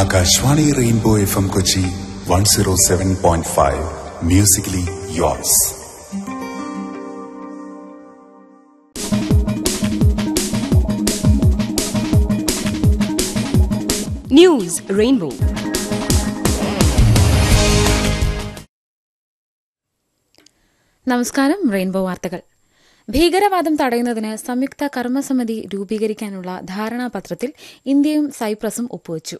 Akashvani rainbow F M Kochi one zero seven point five musically yours News Rainbow. നമസ്കാരം rainbow വാർത്തകൾ ഭീകരവാദം തടയുന്നതിന് സംയുക്ത കർമ്മസമിതി രൂപീകരിക്കാനുള്ള ധാരണാപത്രത്തിൽ ഇന്ത്യയും സൈപ്രസും ഒപ്പുവച്ചു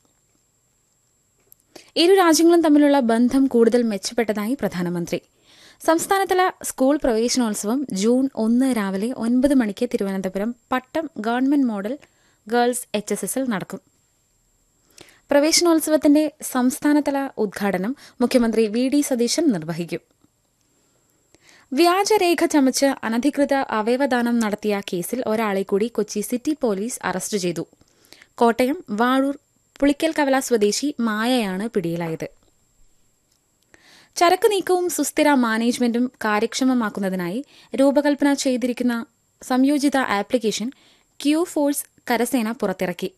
ഇരു രാജ്യങ്ങളും തമ്മിലുള്ള ബന്ധം കൂടുതൽ മെച്ചപ്പെട്ടതായി പ്രധാനമന്ത്രി സംസ്ഥാനതല സ്കൂൾ പ്രവേശനോത്സവം ജൂൺ ഒന്ന് രാവിലെ ഒൻപത് മണിക്ക് Thiruvananthapuram Pattom government model girls H S എസിൽ നടക്കും പ്രവേശനോത്സവത്തിന്റെ സംസ്ഥാനതല ഉദ്ഘാടനം മുഖ്യമന്ത്രി വി ഡി സതീശൻ നിർവഹിക്കും വ്യാജരേഖ ചമച്ച് അനധികൃത അവയവദാനം നടത്തിയ കേസിൽ ഒരാളെ കൂടി കൊച്ചി സിറ്റി പോലീസ് അറസ്റ്റ് ചെയ്തു കോട്ടയം വാഴൂർ പുളിക്കൽ കവല സ്വദേശി മായയാണ് പിടിയിലായത് ചരക്ക് നീക്കവും സുസ്ഥിര മാനേജ്മെന്റും കാര്യക്ഷമമാക്കുന്നതിനായി രൂപകൽപ്പന ചെയ്തിരിക്കുന്ന സംയോജിത ആപ്ലിക്കേഷൻ ക്യൂ ഫോഴ്സ് കരസേന പുറത്തിറക്കി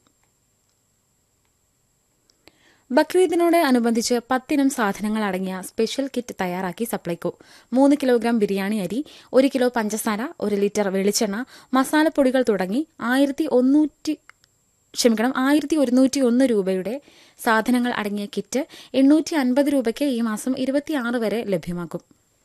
ബക്രീദിനോട് അനുബന്ധിച്ച് പത്തിനം സാധനങ്ങൾ അടങ്ങിയ സ്പെഷ്യൽ കിറ്റ് തയ്യാറാക്കി സപ്ലൈകോ മൂന്ന് കിലോഗ്രാം ബിരിയാണി അരി ഒരു കിലോ പഞ്ചസാര ഒരു ലിറ്റർ വെളിച്ചെണ്ണ മസാലപ്പൊടികൾ തുടങ്ങി ആയിരത്തി ഒന്നൂറ്റി ക്ഷമിക്കണം ആയിരത്തി ഒരുന്നൂറ്റി ഒന്ന് രൂപയുടെ സാധനങ്ങൾ അടങ്ങിയ കിറ്റ് എണ്ണൂറ്റി അൻപത് രൂപയ്ക്ക് ഈ മാസം ഇരുപത്തിയാറ് വരെ ലഭ്യമാക്കും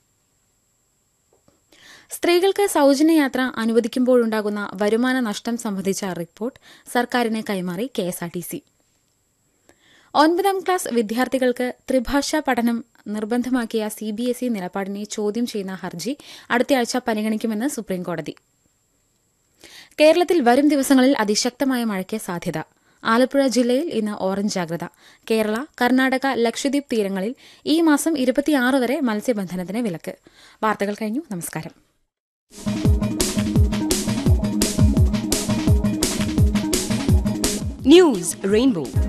സ്ത്രീകൾക്ക് സൌജന്യ യാത്ര അനുവദിക്കുമ്പോഴുണ്ടാകുന്ന വരുമാന നഷ്ടം സംബന്ധിച്ച റിപ്പോർട്ട് സർക്കാരിന് കൈമാറി കെഎസ്ആർടിസി ഒൻപതാം ക്ലാസ് വിദ്യാർത്ഥികൾക്ക് ത്രിഭാഷാ പഠനം നിർബന്ധമാക്കിയ സിബിഎസ്ഇ നിലപാടിനെ ചോദ്യം ചെയ്യുന്ന ഹർജി അടുത്തയാഴ്ച പരിഗണിക്കുമെന്ന് സുപ്രീംകോടതി കേരളത്തിൽ വരും ദിവസങ്ങളിൽ അതിശക്തമായ മഴയ്ക്ക് സാധ്യത ആലപ്പുഴ ജില്ലയിൽ ഇന്ന് ഓറഞ്ച് ജാഗ്രത കേരള കർണാടക ലക്ഷദ്വീപ് തീരങ്ങളിൽ ഈ മാസം ഇരുപത്തിയാറ് വരെ മത്സ്യബന്ധനത്തിന് വിലക്ക് വാർത്തകൾ കഴിഞ്ഞു നമസ്കാരം News Rainbow.